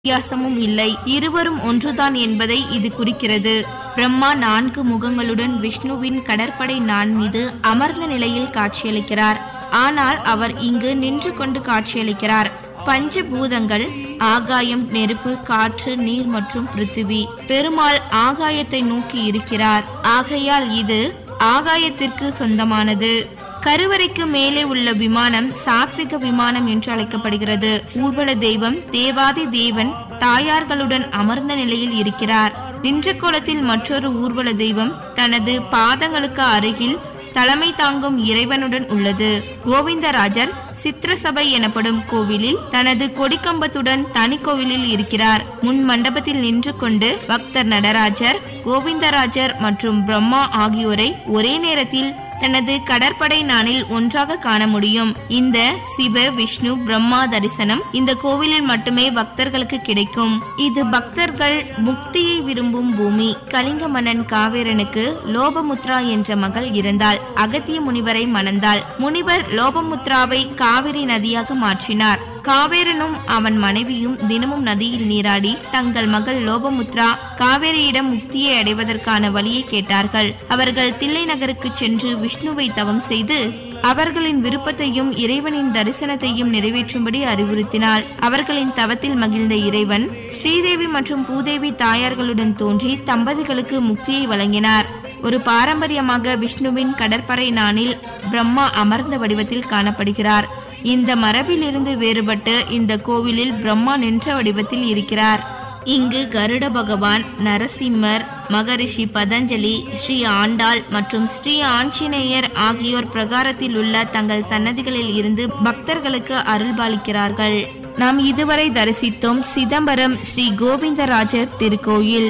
வித்தியாசமும் இல்லை இருவரும் ஒன்றுதான் என்பதை இது குறிக்கிறது பிரம்மா நான்கு முகங்களுடன் விஷ்ணுவின் கடற்படை நான் மீது அமர்ந்த நிலையில் காட்சியளிக்கிறார் ஆனால் அவர் இங்கு நின்று கொண்டு காட்சியளிக்கிறார் பஞ்சபூதங்கள் ஆகாயம் நெருப்பு காற்று நீர் மற்றும் பிருத்திவி பெருமாள் ஆகாயத்தை நோக்கி இருக்கிறார் ஆகையால் இது ஆகாயத்திற்கு சொந்தமானது கருவறைக்கு மேலே உள்ள விமானம் சாத்விக விமானம் என்று அழைக்கப்படுகிறது ஊர்வல தெய்வம் தேவாதி தேவன் தாயார்களுடன் அமர்ந்த நிலையில் இருக்கிறார் நின்ற கோலத்தில் மற்றொரு ஊர்வல தெய்வம் தனது பாதங்களுக்கு அருகில் தலைமை தாங்கும் இறைவனுடன் உள்ளது கோவிந்தராஜர் சித்திரசபை எனப்படும் கோவிலில் தனது கொடிக்கம்பத்துடன் தனி கோவிலில் இருக்கிறார் முன் மண்டபத்தில் நின்று கொண்டு பக்தர் நடராஜர் கோவிந்தராஜர் மற்றும் பிரம்மா ஆகியோரை ஒரே நேரத்தில் தனது கடற்படை நாணில் ஒன்றாக காண முடியும் இந்த சிவ விஷ்ணு பிரம்மா தரிசனம் இந்த கோவிலில் மட்டுமே பக்தர்களுக்கு கிடைக்கும் இது பக்தர்கள் முக்தியை விரும்பும் பூமி கலிங்க மன்னன் காவேரனுக்கு லோபமுத்ரா என்ற மகள் இருந்தாள் அகத்திய முனிவரை மணந்தாள் முனிவர் லோபமுத்ராவை காவிரி நதியாக மாற்றினார் காவேரனும் அவன் மனைவியும் தினமும் நதியில் நீராடி தங்கள் மகள் லோபமுத்ரா காவேரியிடம் முக்தியை அடைவதற்கான வழியை கேட்டார்கள் அவர்கள் தில்லை நகருக்கு சென்று விஷ்ணுவை தவம் செய்து அவர்களின் விருப்பத்தையும் இறைவனின் தரிசனத்தையும் நிறைவேற்றும்படி அறிவுறுத்தினாள் அவர்களின் தவத்தில் மகிழ்ந்த இறைவன் ஸ்ரீதேவி மற்றும் பூதேவி தாயார்களுடன் தோன்றி தம்பதிகளுக்கு முக்தியை வழங்கினார் ஒரு பாரம்பரியமாக விஷ்ணுவின் கடற்படை நாணில் பிரம்மா அமர்ந்த வடிவத்தில் காணப்படுகிறார் இந்த மரபிலிருந்து வேறுபட்டு இந்த கோவிலில் பிரம்மா நின்ற வடிவத்தில் இருக்கிறார் இங்கு கருட பகவான் நரசிம்மர் மகரிஷி பதஞ்சலி ஸ்ரீ ஆண்டாள் மற்றும் ஸ்ரீ ஆஞ்சநேயர் ஆகியோர் பிரகாரத்தில் உள்ள தங்கள் சன்னதிகளில் இருந்து பக்தர்களுக்கு அருள்பாலிக்கிறார்கள் நாம் இதுவரை தரிசித்தோம் சிதம்பரம் ஸ்ரீ கோவிந்தராஜர் திருக்கோயில்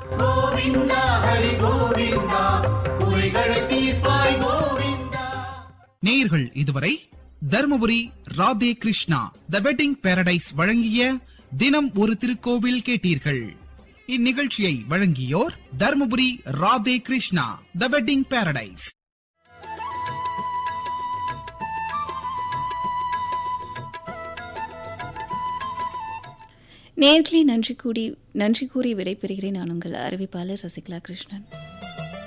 கோவிந்தா ஹரி கோவிந்தா குறைகளை தீர்ப்பாய் கோவிந்தா நேயர்கள் இதுவரை Dharmapuri Radhe Krishna the wedding paradise வழங்கிய தினம் ஒரு திருக்கோவில் கேட்டீர்கள் இந்நிகழ்ச்சியை வழங்கியோர் Dharmapuri Radhe Krishna the wedding paradise நேர்களை நன்றி கூடி நன்றி கூறி விடைபெறுகிறேன் நான் உங்கள் அறிவிப்பாளர் சசிகலா கிருஷ்ணன்